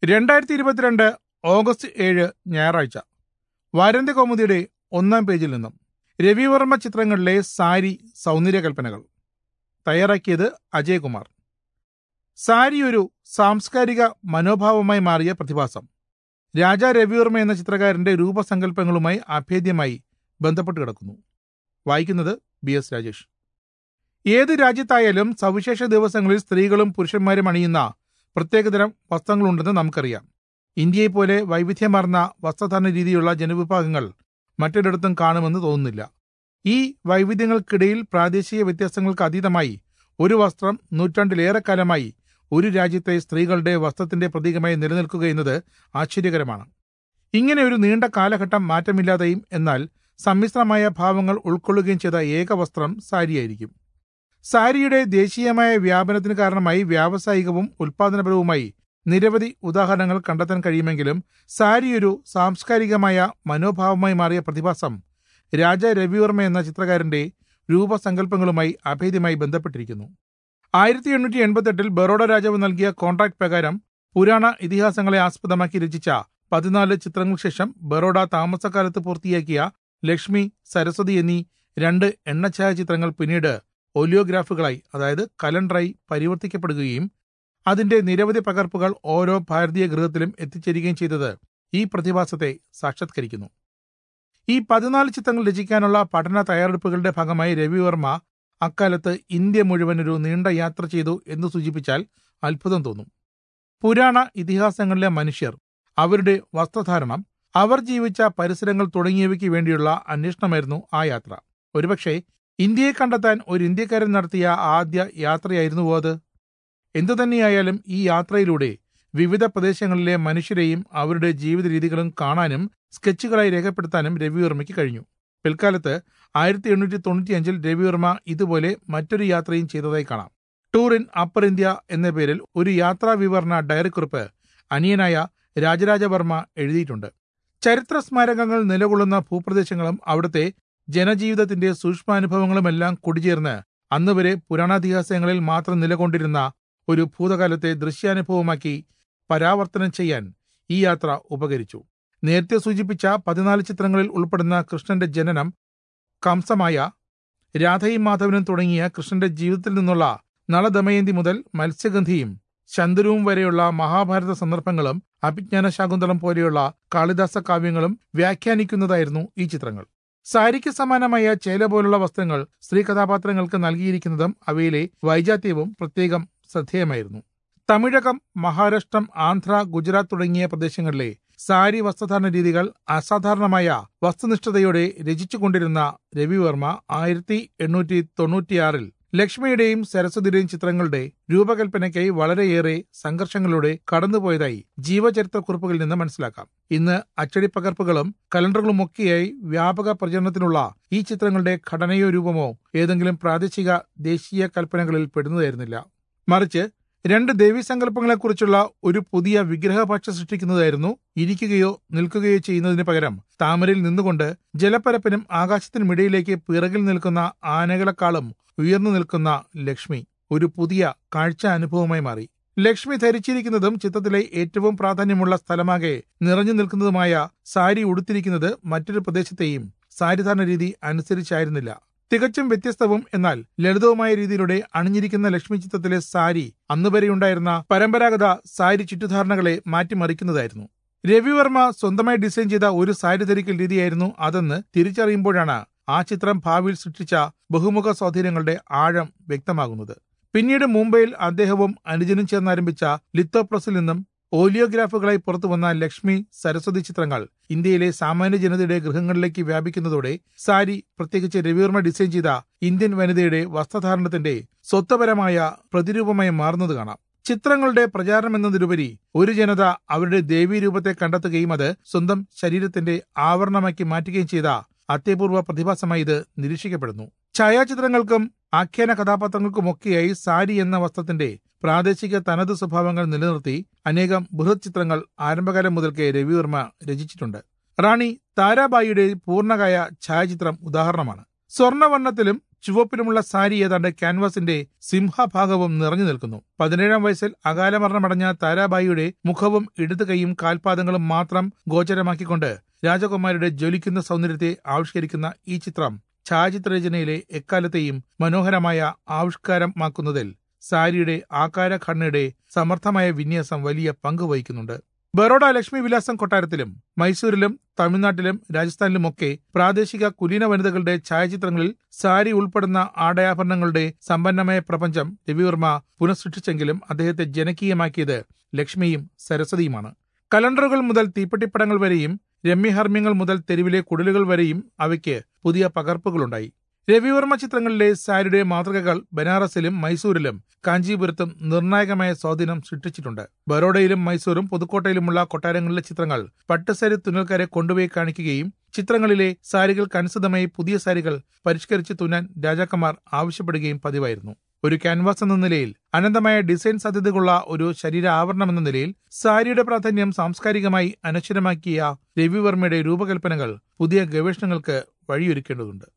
രണ്ടായിരത്തി ഇരുപത്തിരണ്ട് ഓഗസ്റ്റ് ഏഴ് ഞായറാഴ്ച വാരന്ത്യ കൗമുദിയുടെ ഒന്നാം പേജിൽ നിന്നും രവിവർമ്മ ചിത്രങ്ങളിലെ സാരി സൗന്ദര്യകൽപ്പനകൾ തയ്യാറാക്കിയത് അജയകുമാർ സാരി ഒരു സാംസ്കാരിക മനോഭാവമായി മാറിയ പ്രതിഭാസം രാജാ രവിവർമ്മ എന്ന ചിത്രകാരന്റെ രൂപസങ്കല്പങ്ങളുമായി അഭേദ്യമായി ബന്ധപ്പെട്ട് കിടക്കുന്നു വായിക്കുന്നത് ബി എസ് രാജേഷ് ഏത് രാജ്യത്തായാലും സവിശേഷ ദിവസങ്ങളിൽ സ്ത്രീകളും പുരുഷന്മാരും അണിയുന്ന പ്രത്യേകതരം വസ്ത്രങ്ങളുണ്ടെന്ന് നമുക്കറിയാം ഇന്ത്യയെ പോലെ വൈവിധ്യമാർന്ന വസ്ത്രധാരണ രീതിയുള്ള ജനവിഭാഗങ്ങൾ മറ്റൊരിടത്തും കാണുമെന്ന് തോന്നുന്നില്ല ഈ വൈവിധ്യങ്ങൾക്കിടയിൽ പ്രാദേശിക വ്യത്യാസങ്ങൾക്ക് അതീതമായി ഒരു വസ്ത്രം നൂറ്റാണ്ടിലേറെ കാലമായി ഒരു രാജ്യത്തെ സ്ത്രീകളുടെ വസ്ത്രത്തിന്റെ പ്രതീകമായി നിലനിൽക്കുക എന്നത് ആശ്ചര്യകരമാണ് ഇങ്ങനെ ഒരു നീണ്ട കാലഘട്ടം മാറ്റമില്ലാതെയും എന്നാൽ സമ്മിശ്രമായ ഭാവങ്ങൾ ഉൾക്കൊള്ളുകയും ചെയ്ത ഏക വസ്ത്രം സാരിയായിരിക്കും സാരിയുടെ ദേശീയമായ വ്യാപനത്തിന് കാരണമായി വ്യാവസായികവും ഉൽപാദനപരവുമായി നിരവധി ഉദാഹരണങ്ങൾ കണ്ടെത്താൻ കഴിയുമെങ്കിലും സാരി ഒരു സാംസ്കാരികമായ മനോഭാവമായി മാറിയ പ്രതിഭാസം രാജ രവിവർമ്മ എന്ന ചിത്രകാരന്റെ രൂപസങ്കല്പങ്ങളുമായി അഭേദ്യമായി ബന്ധപ്പെട്ടിരിക്കുന്നു ആയിരത്തി എണ്ണൂറ്റി എൺപത്തെട്ടിൽ ബറോഡ രാജാവ് നൽകിയ കോൺട്രാക്ട് പ്രകാരം പുരാണ ഇതിഹാസങ്ങളെ ആസ്പദമാക്കി രചിച്ച പതിനാല് ചിത്രങ്ങൾക്ക് ശേഷം ബറോഡ താമസക്കാലത്ത് പൂർത്തിയാക്കിയ ലക്ഷ്മി സരസ്വതി എന്നീ രണ്ട് എണ്ണഛായ ചിത്രങ്ങൾ പിന്നീട് ഒലിയോഗ്രാഫുകളായി അതായത് കലണ്ടറായി പരിവർത്തിക്കപ്പെടുകയും അതിന്റെ നിരവധി പകർപ്പുകൾ ഓരോ ഭാരതീയ ഗൃഹത്തിലും എത്തിച്ചേരുകയും ചെയ്തത് ഈ പ്രതിഭാസത്തെ സാക്ഷാത്കരിക്കുന്നു ഈ പതിനാല് ചിത്രങ്ങൾ രചിക്കാനുള്ള പഠന തയ്യാറെടുപ്പുകളുടെ ഭാഗമായി രവിവർമ്മ അക്കാലത്ത് ഇന്ത്യ മുഴുവൻ ഒരു നീണ്ട യാത്ര ചെയ്തു എന്ന് സൂചിപ്പിച്ചാൽ അത്ഭുതം തോന്നും പുരാണ ഇതിഹാസങ്ങളിലെ മനുഷ്യർ അവരുടെ വസ്ത്രധാരണം അവർ ജീവിച്ച പരിസരങ്ങൾ തുടങ്ങിയവയ്ക്ക് വേണ്ടിയുള്ള അന്വേഷണമായിരുന്നു ആ യാത്ര ഒരുപക്ഷെ ഇന്ത്യയെ കണ്ടെത്താൻ ഒരു ഇന്ത്യക്കാരൻ നടത്തിയ ആദ്യ യാത്രയായിരുന്നുവോ അത് എന്തുതന്നെയായാലും ഈ യാത്രയിലൂടെ വിവിധ പ്രദേശങ്ങളിലെ മനുഷ്യരെയും അവരുടെ ജീവിത രീതികളും കാണാനും സ്കെച്ചുകളായി രേഖപ്പെടുത്താനും രവിവർമ്മയ്ക്ക് കഴിഞ്ഞു പിൽക്കാലത്ത് ആയിരത്തി എണ്ണൂറ്റി തൊണ്ണൂറ്റിയഞ്ചിൽ രവിവർമ്മ ഇതുപോലെ മറ്റൊരു യാത്രയും ചെയ്തതായി കാണാം ടൂർ ഇൻ അപ്പർ ഇന്ത്യ എന്ന പേരിൽ ഒരു യാത്രാ വിവരണ ഡയറിക്കുറിപ്പ് അനിയനായ രാജരാജവർമ്മ എഴുതിയിട്ടുണ്ട് ചരിത്ര സ്മാരകങ്ങൾ നിലകൊള്ളുന്ന ഭൂപ്രദേശങ്ങളും അവിടുത്തെ ജനജീവിതത്തിന്റെ സൂക്ഷ്മാനുഭവങ്ങളുമെല്ലാം കുടിചേർന്ന് അന്നുവരെ പുരാണാതിഹാസങ്ങളിൽ മാത്രം നിലകൊണ്ടിരുന്ന ഒരു ഭൂതകാലത്തെ ദൃശ്യാനുഭവമാക്കി പരാവർത്തനം ചെയ്യാൻ ഈ യാത്ര ഉപകരിച്ചു നേരത്തെ സൂചിപ്പിച്ച പതിനാല് ചിത്രങ്ങളിൽ ഉൾപ്പെടുന്ന കൃഷ്ണന്റെ ജനനം കംസമായ രാധയും മാധവനും തുടങ്ങിയ കൃഷ്ണന്റെ ജീവിതത്തിൽ നിന്നുള്ള നളദമയന്തി മുതൽ മത്സ്യഗന്ധിയും ശന്തരുവും വരെയുള്ള മഹാഭാരത സന്ദർഭങ്ങളും അഭിജ്ഞാന ശാകുന്തളം പോലെയുള്ള കാളിദാസ കാവ്യങ്ങളും വ്യാഖ്യാനിക്കുന്നതായിരുന്നു ഈ ചിത്രങ്ങൾ സാരിക്ക് സമാനമായ ചേല പോലുള്ള വസ്ത്രങ്ങൾ സ്ത്രീ കഥാപാത്രങ്ങൾക്ക് നൽകിയിരിക്കുന്നതും അവയിലെ വൈജാത്യവും പ്രത്യേകം ശ്രദ്ധേയമായിരുന്നു തമിഴകം മഹാരാഷ്ട്രം ആന്ധ്ര ഗുജറാത്ത് തുടങ്ങിയ പ്രദേശങ്ങളിലെ സാരി വസ്ത്രധാരണ രീതികൾ അസാധാരണമായ വസ്തുനിഷ്ഠതയോടെ രചിച്ചുകൊണ്ടിരുന്ന രവിവർമ്മ ആയിരത്തി എണ്ണൂറ്റി തൊണ്ണൂറ്റിയാറിൽ ലക്ഷ്മിയുടെയും സരസ്വതിയുടെയും ചിത്രങ്ങളുടെ രൂപകൽപ്പനയ്ക്കായി വളരെയേറെ സംഘർഷങ്ങളിലൂടെ കടന്നുപോയതായി ജീവചരിത്രക്കുറിപ്പുകളിൽ നിന്ന് മനസ്സിലാക്കാം ഇന്ന് അച്ചടിപ്പകർപ്പുകളും കലണ്ടറുകളുമൊക്കെയായി വ്യാപക പ്രചരണത്തിനുള്ള ഈ ചിത്രങ്ങളുടെ ഘടനയോ രൂപമോ ഏതെങ്കിലും പ്രാദേശിക ദേശീയ കൽപ്പനകളിൽ പെടുന്നതായിരുന്നില്ല മറിച്ച് രണ്ട് ദേവീസങ്കല്പങ്ങളെക്കുറിച്ചുള്ള ഒരു പുതിയ വിഗ്രഹഭാഷ സൃഷ്ടിക്കുന്നതായിരുന്നു ഇരിക്കുകയോ നിൽക്കുകയോ ചെയ്യുന്നതിന് പകരം താമരയിൽ നിന്നുകൊണ്ട് ജലപ്പരപ്പിനും ആകാശത്തിനുമിടയിലേക്ക് പിറകിൽ നിൽക്കുന്ന ആനകളെക്കാളും ഉയർന്നു നിൽക്കുന്ന ലക്ഷ്മി ഒരു പുതിയ കാഴ്ച അനുഭവമായി മാറി ലക്ഷ്മി ധരിച്ചിരിക്കുന്നതും ചിത്രത്തിലെ ഏറ്റവും പ്രാധാന്യമുള്ള സ്ഥലമാകെ നിറഞ്ഞു നിൽക്കുന്നതുമായ സാരി ഉടുത്തിരിക്കുന്നത് മറ്റൊരു പ്രദേശത്തെയും സാരിധാരണ രീതി അനുസരിച്ചായിരുന്നില്ല തികച്ചും വ്യത്യസ്തവും എന്നാൽ ലളിതവുമായ രീതിയിലൂടെ അണിഞ്ഞിരിക്കുന്ന ലക്ഷ്മി ചിത്രത്തിലെ സാരി അന്നുവരെയുണ്ടായിരുന്ന പരമ്പരാഗത സാരി ചുറ്റുധാരണകളെ മാറ്റിമറിക്കുന്നതായിരുന്നു രവിവർമ്മ സ്വന്തമായി ഡിസൈൻ ചെയ്ത ഒരു സാരി ധരിക്കൽ രീതിയായിരുന്നു അതെന്ന് തിരിച്ചറിയുമ്പോഴാണ് ആ ചിത്രം ഭാവിയിൽ സൃഷ്ടിച്ച ബഹുമുഖ സ്വാധീനങ്ങളുടെ ആഴം വ്യക്തമാകുന്നത് പിന്നീട് മുംബൈയിൽ അദ്ദേഹവും അനുജനും ചേർന്നാരംഭിച്ച ലിത്തോപ്രസിൽ നിന്നും ഓലിയോഗ്രാഫുകളായി പുറത്തുവന്ന ലക്ഷ്മി സരസ്വതി ചിത്രങ്ങൾ ഇന്ത്യയിലെ സാമാന്യ ജനതയുടെ ഗൃഹങ്ങളിലേക്ക് വ്യാപിക്കുന്നതോടെ സാരി പ്രത്യേകിച്ച് രവിവർമ്മ ഡിസൈൻ ചെയ്ത ഇന്ത്യൻ വനിതയുടെ വസ്ത്രധാരണത്തിന്റെ സ്വത്വപരമായ പ്രതിരൂപമായി മാറുന്നത് കാണാം ചിത്രങ്ങളുടെ പ്രചാരണം എന്നതിലുപരി ഒരു ജനത അവരുടെ ദേവീരൂപത്തെ കണ്ടെത്തുകയും അത് സ്വന്തം ശരീരത്തിന്റെ ആവരണമാക്കി മാറ്റുകയും ചെയ്ത അത്യപൂർവ പ്രതിഭാസമായി ഇത് നിരീക്ഷിക്കപ്പെടുന്നു ഛായാചിത്രങ്ങൾക്കും ആഖ്യാന കഥാപാത്രങ്ങൾക്കുമൊക്കെയായി സാരി എന്ന വസ്ത്രത്തിന്റെ പ്രാദേശിക തനത് സ്വഭാവങ്ങൾ നിലനിർത്തി അനേകം ബൃഹത് ചിത്രങ്ങൾ ആരംഭകാലം മുതൽക്കേ രവിവർമ്മ രചിച്ചിട്ടുണ്ട് റാണി താരാബായിയുടെ പൂർണ്ണകായ ഛായാചിത്രം ഉദാഹരണമാണ് സ്വർണവർണ്ണത്തിലും ചുവപ്പിലുമുള്ള സാരി ഏതാണ്ട് ക്യാൻവാസിന്റെ സിംഹഭാഗവും നിറഞ്ഞു നിൽക്കുന്നു പതിനേഴാം വയസ്സിൽ അകാലമരണമടഞ്ഞ താരാബായിയുടെ മുഖവും ഇടത് കൈയും കാൽപാദങ്ങളും മാത്രം ഗോചരമാക്കിക്കൊണ്ട് രാജകുമാരിയുടെ ജ്വലിക്കുന്ന സൗന്ദര്യത്തെ ആവിഷ്കരിക്കുന്ന ഈ ചിത്രം ഛായാചിത്രരചനയിലെ എക്കാലത്തെയും മനോഹരമായ ആവിഷ്കാരമാക്കുന്നതിൽ സാരിയുടെ ആകാരഘടനയുടെ സമർത്ഥമായ വിന്യാസം വലിയ പങ്ക് വഹിക്കുന്നുണ്ട് ബറോഡ ലക്ഷ്മി വിലാസം കൊട്ടാരത്തിലും മൈസൂരിലും തമിഴ്നാട്ടിലും രാജസ്ഥാനിലുമൊക്കെ പ്രാദേശിക കുലീന വനിതകളുടെ ഛായാചിത്രങ്ങളിൽ സാരി ഉൾപ്പെടുന്ന ആടയാഭരണങ്ങളുടെ സമ്പന്നമായ പ്രപഞ്ചം രവിവർമ്മ പുനഃസൃഷ്ടിച്ചെങ്കിലും അദ്ദേഹത്തെ ജനകീയമാക്കിയത് ലക്ഷ്മിയും സരസ്വതിയുമാണ് കലണ്ടറുകൾ മുതൽ തീപ്പെട്ടിപ്പടങ്ങൾ വരെയും രമ്യഹർമ്മ്യങ്ങൾ മുതൽ തെരുവിലെ കുടിലുകൾ വരെയും അവയ്ക്ക് പുതിയ പകർപ്പുകളുണ്ടായി രവിവർമ്മ ചിത്രങ്ങളിലെ സാരിയുടെ മാതൃകകൾ ബനാറസിലും മൈസൂരിലും കാഞ്ചീപുരത്തും നിർണായകമായ സ്വാധീനം സൃഷ്ടിച്ചിട്ടുണ്ട് ബറോഡയിലും മൈസൂരും പുതുക്കോട്ടയിലുമുള്ള കൊട്ടാരങ്ങളിലെ ചിത്രങ്ങൾ പട്ടുസാരി തുന്നൽക്കാരെ കൊണ്ടുപോയി കാണിക്കുകയും ചിത്രങ്ങളിലെ സാരികൾക്കനുസൃതമായി പുതിയ സാരികൾ പരിഷ്കരിച്ച് തുന്നാൻ രാജാക്കന്മാർ ആവശ്യപ്പെടുകയും പതിവായിരുന്നു ഒരു ക്യാൻവാസ് എന്ന നിലയിൽ അനന്തമായ ഡിസൈൻ സാധ്യതകളുള്ള ഒരു ശരീര ആവരണം എന്ന നിലയിൽ സാരിയുടെ പ്രാധാന്യം സാംസ്കാരികമായി അനശ്വരമാക്കിയ രവിവർമ്മയുടെ രൂപകൽപ്പനകൾ പുതിയ ഗവേഷണങ്ങൾക്ക് വഴിയൊരുക്കേണ്ടതുണ്ട്